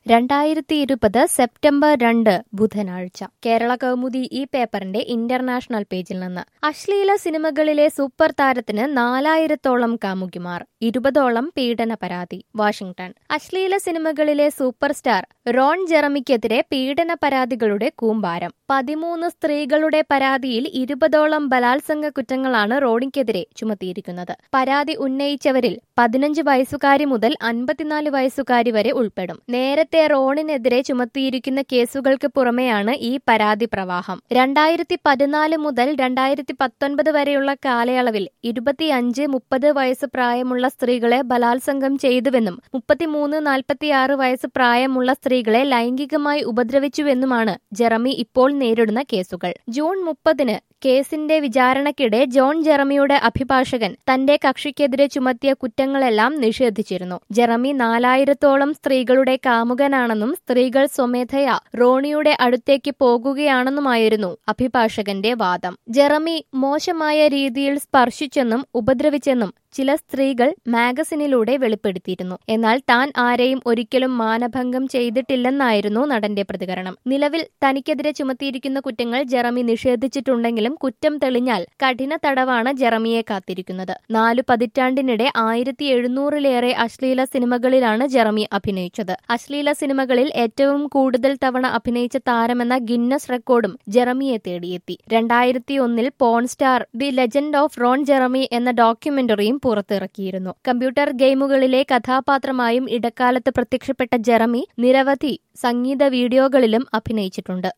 രണ്ടായിരത്തി ഇരുപത് സെപ്റ്റംബർ രണ്ട് ബുധനാഴ്ച കേരള കൗമുദി ഈ പേപ്പറിന്റെ ഇന്റർനാഷണൽ പേജിൽ നിന്ന് അശ്ലീല സിനിമകളിലെ സൂപ്പർ താരത്തിന് നാലായിരത്തോളം കാമുകിമാർ ഇരുപതോളം പീഡന പരാതി വാഷിംഗ്ടൺ അശ്ലീല സിനിമകളിലെ സൂപ്പർ സ്റ്റാർ റോൺ ജെറമിക്കെതിരെ പീഡന പരാതികളുടെ കൂമ്പാരം പതിമൂന്ന് സ്ത്രീകളുടെ പരാതിയിൽ ഇരുപതോളം ബലാത്സംഗ കുറ്റങ്ങളാണ് റോണിക്കെതിരെ ചുമത്തിയിരിക്കുന്നത് പരാതി ഉന്നയിച്ചവരിൽ പതിനഞ്ച് വയസ്സുകാരി മുതൽ അൻപത്തിനാല് വയസ്സുകാരി വരെ ഉൾപ്പെടും നേരത്തെ റോണിനെതിരെ ചുമത്തിയിരിക്കുന്ന കേസുകൾക്ക് പുറമെയാണ് ഈ പരാതി പ്രവാഹം രണ്ടായിരത്തി പതിനാല് മുതൽ രണ്ടായിരത്തി പത്തൊൻപത് വരെയുള്ള കാലയളവിൽ ഇരുപത്തിയഞ്ച് മുപ്പത് വയസ്സ് പ്രായമുള്ള സ്ത്രീകളെ ബലാത്സംഗം ചെയ്തുവെന്നും മുപ്പത്തിമൂന്ന് നാൽപ്പത്തിയാറ് വയസ്സ് പ്രായമുള്ള സ്ത്രീകളെ ലൈംഗികമായി ഉപദ്രവിച്ചുവെന്നുമാണ് ജെറമി ഇപ്പോൾ നേരിടുന്ന കേസുകൾ ജൂൺ മുപ്പതിന് കേസിന്റെ വിചാരണയ്ക്കിടെ ജോൺ ജെറമിയുടെ അഭിഭാഷകൻ തന്റെ കക്ഷിക്കെതിരെ ചുമത്തിയ കുറ്റങ്ങളെല്ലാം നിഷേധിച്ചിരുന്നു ജെറമി നാലായിരത്തോളം സ്ത്രീകളുടെ കാമുകനാണെന്നും സ്ത്രീകൾ സ്വമേധയാ റോണിയുടെ അടുത്തേക്ക് പോകുകയാണെന്നുമായിരുന്നു അഭിഭാഷകന്റെ വാദം ജെറമി മോശമായ രീതിയിൽ സ്പർശിച്ചെന്നും ഉപദ്രവിച്ചെന്നും ചില സ്ത്രീകൾ മാഗസിനിലൂടെ വെളിപ്പെടുത്തിയിരുന്നു എന്നാൽ താൻ ആരെയും ഒരിക്കലും മാനഭംഗം ചെയ്തിട്ടില്ലെന്നായിരുന്നു നടന്റെ പ്രതികരണം നിലവിൽ തനിക്കെതിരെ ചുമത്തിയിരിക്കുന്ന കുറ്റങ്ങൾ ജെറമി നിഷേധിച്ചിട്ടുണ്ടെങ്കിലും കുറ്റം തെളിഞ്ഞാൽ കഠിന തടവാണ് ജെറമിയെ കാത്തിരിക്കുന്നത് നാലു പതിറ്റാണ്ടിനിടെ ആയിരത്തി എഴുന്നൂറിലേറെ അശ്ലീല സിനിമകളിലാണ് ജെറമി അഭിനയിച്ചത് അശ്ലീല സിനിമകളിൽ ഏറ്റവും കൂടുതൽ തവണ അഭിനയിച്ച താരമെന്ന ഗിന്നസ് റെക്കോർഡും ജെറമിയെ തേടിയെത്തി രണ്ടായിരത്തി ഒന്നിൽ porn star the legend of Ron Jeremy എന്ന ഡോക്യുമെന്ററിയും പുറത്തിറക്കിയിരുന്നു കമ്പ്യൂട്ടർ ഗെയിമുകളിലെ കഥാപാത്രമായും ഇടക്കാലത്ത് പ്രത്യക്ഷപ്പെട്ട ജെറമി നിരവധി സംഗീത വീഡിയോകളിലും അഭിനയിച്ചിട്ടുണ്ട്